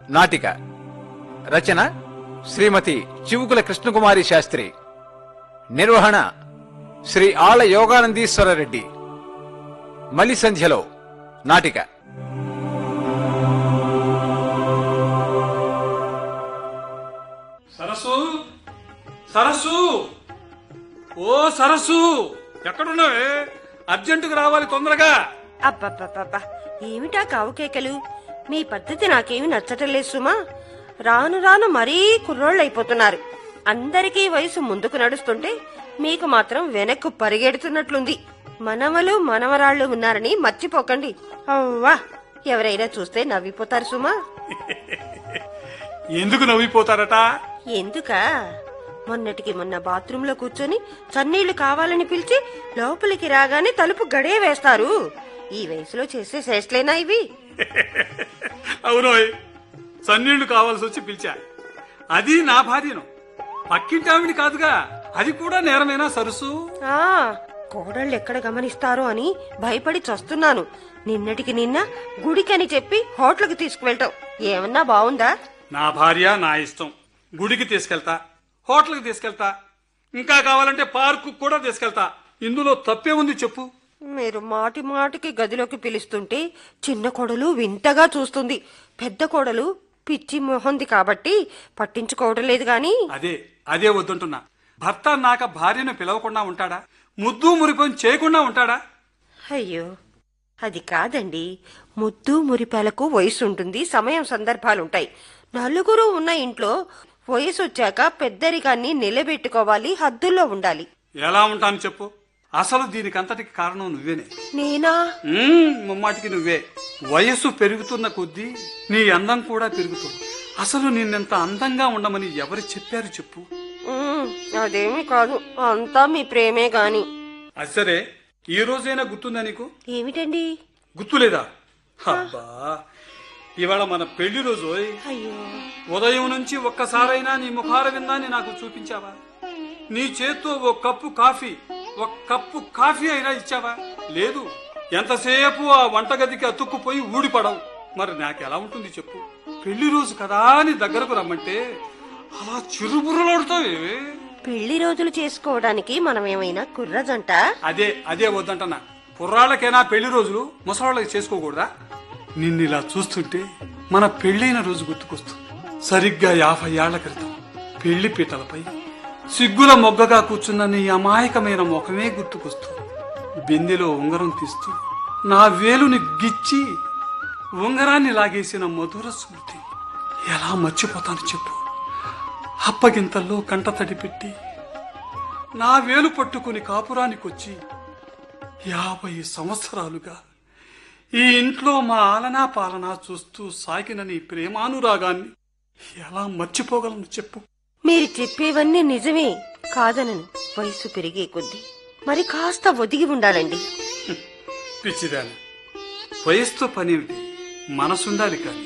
నాటిక రచన శ్రీమతి చివుకుల కృష్ణకుమారి శాస్త్రి నిర్వహణ శ్రీ ఆళ్ల యోగానందీశ్వర రెడ్డి మలి సంధ్యలో నాటిక సరస్సు సరస్సు ఓ సరస్సు ఎక్కడున్నావే అర్జెంటుకు రావాలి తొందరగా అబ్బబ్బబ్బబ్బా ఏమిటా కావుకేకలు మీ పద్ధతి నాకేమి నచ్చటం లేదు సుమా రాను రాను మరీ కుర్రోళ్ళైపోతున్నారు అందరికీ వయసు ముందుకు నడుస్తుంటే మీకు మాత్రం వెనక్కు పరిగెడుతున్నట్లుంది మనవలు మనవరాళ్ళు ఉన్నారని మర్చిపోకండి అవ్వా ఎవరైనా చూస్తే నవ్విపోతారు సుమా ఎందుకు నవ్విపోతారట ఎందుకా మొన్నటికి మొన్న బాత్రూంలో కూర్చొని చన్నీళ్లు కావాలని పిలిచి లోపలికి రాగానే తలుపు గడే వేస్తారు ఈ వయసులో చేసే శ్రేష్ఠలేనా ఇవి అవునోయ్ సన్నీళ్లు కావాల్సి వచ్చి పిలిచా అది నా భార్యను పక్కింటావిని కాదుగా అది కూడా నేరమేనా సరస్సు ఆ కోడళ్ళు ఎక్కడ గమనిస్తారో అని భయపడి చస్తున్నాను నిన్నటికి నిన్న గుడికని చెప్పి హోటల్కి తీసుకువెళ్ళటం ఏమన్నా బావుందా నా భార్య నా ఇష్టం గుడికి తీసుకెళ్తా హోటల్కి తీసుకెళ్తా ఇంకా కావాలంటే పార్కు కూడా తీసుకెళ్తా ఇందులో తప్పే ఉంది చెప్పు మీరు మాటి మాటికి గదిలోకి పిలుస్తుంటే చిన్న కోడలు వింతగా చూస్తుంది పెద్ద కోడలు పిచ్చి మొహంది కాబట్టి పట్టించుకోవడం లేదు గాని అదే అదే వద్దంటున్నా భర్త నాక భార్యను పిలవకుండా ఉంటాడా ముద్దు మురిపం చేయకుండా ఉంటాడా అయ్యో అది కాదండి ముద్దు మురిపాలకు వయసు ఉంటుంది సమయం సందర్భాలుంటాయి నలుగురు ఉన్న ఇంట్లో వయసు వచ్చాక పెద్దరికాన్ని నిలబెట్టుకోవాలి హద్దుల్లో ఉండాలి ఎలా ఉంటాను చెప్పు అసలు దీనికంతటికి కారణం నువ్వేనే నేనా మ్మ్, ముమ్మాటికి నువ్వే వయస్సు పెరుగుతున్న కొద్దీ నీ అందం కూడా పెరుగుతుంది అసలు నిన్నెంత అందంగా ఉండమని ఎవరు చెప్పారు చెప్పు ఉమ్, అదేమీ కాదు అంతా మీ ప్రేమే గాని అది సరే ఈ రోజైనా గుర్తుందా నీకు ఏమిటండి గుర్తులేదా అబ్బా ఇవాళ మన పెళ్లి రోజు ఓయ్. అయ్యో ఉదయం నుంచి ఒక్కసారైనా నీ ముఖార విందాన్ని నాకు చూపించావా నీ చేత్తో ఓ కప్పు కాఫీ ఒక కప్పు కాఫీ అయినా ఇచ్చావా లేదు ఎంతసేపు ఆ వంటగదికి అతుక్కుపోయి ఊడిపడవు మరి నాకెలా ఉంటుంది చెప్పు పెళ్లి రోజు కదా అని దగ్గరకు రమ్మంటే అలా చిరుబుర్రలాడుతావే పెళ్లి రోజులు చేసుకోవడానికి మనం ఏమైనా కుర్రజంట అదే అదే వద్దంటనా కుర్రాళ్ళకైనా పెళ్లి రోజులు ముసలాళ్ళకి చేసుకోకూడదా నిన్ను ఇలా చూస్తుంటే మన పెళ్ళైన రోజు గుర్తుకొస్తుంది సరిగ్గా యాభై ఏళ్ల క్రితం పెళ్లి పీటలపై సిగ్గుల మొగ్గగా కూర్చున్న నీ అమాయకమైన ముఖమే గుర్తుకొస్తుంది బిందెలో ఉంగరం తీస్తూ నా వేలుని గిచ్చి ఉంగరాన్ని లాగేసిన మధుర స్మృతి ఎలా మర్చిపోతాను చెప్పు అప్పగింతల్లో కంటతడి పెట్టి నా వేలు పట్టుకుని కాపురానికొచ్చి యాభై సంవత్సరాలుగా ఈ ఇంట్లో మా ఆలనా పాలనా చూస్తూ సాగిన నీ ప్రేమానురాగాన్ని ఎలా మర్చిపోగలను చెప్పు మీరు చెప్పేవన్నీ నిజమే కాదనను వయసు పెరిగే కొద్దీ మరి కాస్త ఒదిగి ఉండాలండి పిచ్చిదాని వయస్సుతో పనేమిటి మనసుండాలి కానీ